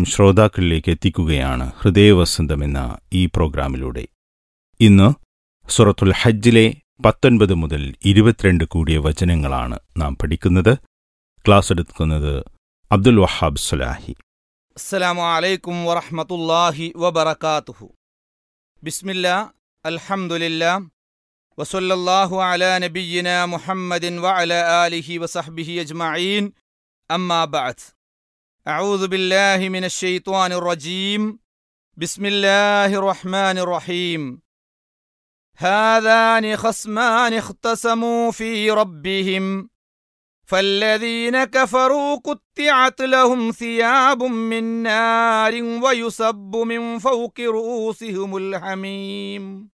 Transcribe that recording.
ശ്രോതാക്കളിലേക്ക് എത്തിക്കുകയാണ് ഹൃദയവസന്തം എന്ന ഈ പ്രോഗ്രാമിലൂടെ ഇന്ന് സുറത്തുൽ ഹജ്ജിലെ പത്തൊൻപത് മുതൽ ഇരുപത്തിരണ്ട് കൂടിയ വചനങ്ങളാണ് നാം പഠിക്കുന്നത് ക്ലാസ് എടുക്കുന്നത് അബ്ദുൽ വഹാബ് സുലാഹി السلام عليكم ورحمة الله وبركاته بسم الله الحمد لله وصلى الله على نبينا محمد وعلى آله وصحبه أجمعين أما بعد أعوذ بالله من الشيطان الرجيم بسم الله الرحمن الرحيم هذان خصمان اختصموا في ربهم فالذين كفروا قطعت لهم ثياب من نار ويصب من فوق رؤوسهم الحميم